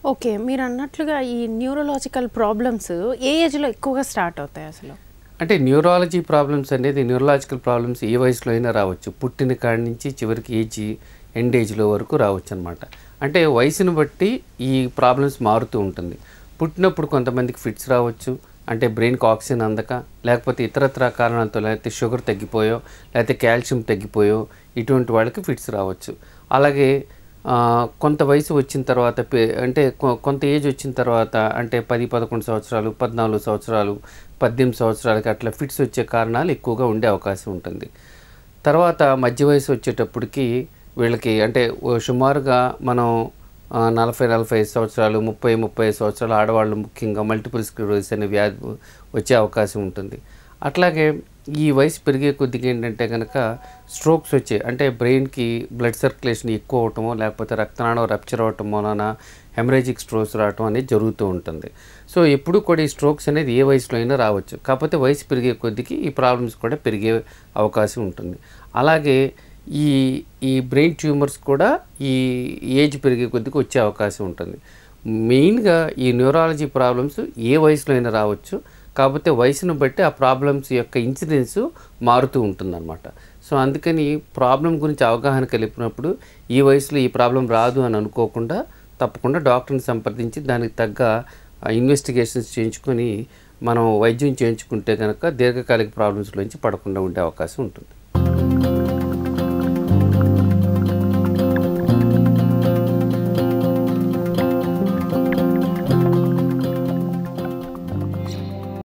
okay మీరు అన్నట్లుగా ఈ న్యూరలాజికల్ ప్రాబ్లమ్స్ ఏ ఏజ్లో ఎక్కువగా స్టార్ట్ అవుతాయి అసలు అంటే న్యూరాలజీ ప్రాబ్లమ్స్ అనేది న్యూరలాజికల్ ప్రాబ్లమ్స్ ఏ వయసులో అయినా రావచ్చు పుట్టిన కాడి నుంచి చివరికి ఏజ్ ఎండ్ ఏజ్లో వరకు రావచ్చు అనమాట అంటే వయసును బట్టి ఈ ప్రాబ్లమ్స్ మారుతూ ఉంటుంది పుట్టినప్పుడు కొంతమందికి ఫిట్స్ రావచ్చు అంటే బ్రెయిన్కి ఆక్సిజన్ అందక లేకపోతే ఇతరత్ర కారణాలతో లేకపోతే షుగర్ తగ్గిపోయో లేకపోతే కాల్షియం తగ్గిపోయో ఇటువంటి వాళ్ళకి ఫిట్స్ రావచ్చు అలాగే ఆ, కొంత వయసు వచ్చిన తర్వాత పే- అంటే కొ- కొంత ఏజ్ వచ్చిన తర్వాత అంటే పది పదకొండు సంవత్సరాలు పద్నాలుగు సంవత్సరాలు పద్దెనిమిది సంవత్సరాలకి అట్లా ఫిట్స్ వచ్చే కారణాలు ఎక్కువగా ఉండే అవకాశం ఉంటుంది తర్వాత మధ్య వయసు వచ్చేటప్పటికి వీళ్ళకి అంటే ఓ సుమారుగా మనం ఆ, నలభై నలభై ఐదు సంవత్సరాలు ముప్పై ముప్పై ఐదు సంవత్సరాలు ఆడవాళ్ళు ముఖ్యంగా మల్టిపుల్ స్క్లెరోసిస్ అనే వ్యాధి వచ్చే అవకాశం ఉంటుంది అట్లాగే ఈ వయసు పెరిగే కొద్దిగా ఏంటంటే కనుక స్ట్రోక్స్ వచ్చే అంటే బ్రెయిన్కి బ్లడ్ సర్క్యులేషన్ ఎక్కువ అవటమో లేకపోతే రక్తనాళం రప్చర్ అవటం వలన హెమరేజిక్ స్ట్రోక్స్ రావటం అనేది జరుగుతూ ఉంటుంది సో ఎప్పుడు కూడా ఈ స్ట్రోక్స్ అనేది ఏ వయసులో అయినా రావచ్చు కాకపోతే వయసు పెరిగే కొద్దికి ఈ ప్రాబ్లమ్స్ కూడా పెరిగే అవకాశం ఉంటుంది అలాగే ఈ ఈ బ్రెయిన్ ట్యూమర్స్ కూడా ఈ ఏజ్ పెరిగే కొద్దికి వచ్చే అవకాశం ఉంటుంది మెయిన్గా ఈ న్యూరాలజీ ప్రాబ్లమ్స్ ఏ వయసులో అయినా రావచ్చు కాకపోతే వయసును బట్టి ఆ ప్రాబ్లమ్స్ యొక్క ఇన్సిడెన్స్ మారుతూ ఉంటుందన్నమాట సో అందుకని ప్రాబ్లం గురించి అవగాహన కలిపినప్పుడు ఈ వయసులో ఈ ప్రాబ్లం రాదు అని అనుకోకుండా తప్పకుండా డాక్టర్ని సంప్రదించి దానికి తగ్గ ఇన్వెస్టిగేషన్స్ చేయించుకొని మనం వైద్యం చేయించుకుంటే కనుక దీర్ఘకాలిక ప్రాబ్లమ్స్లోంచి పడకుండా ఉండే అవకాశం ఉంటుంది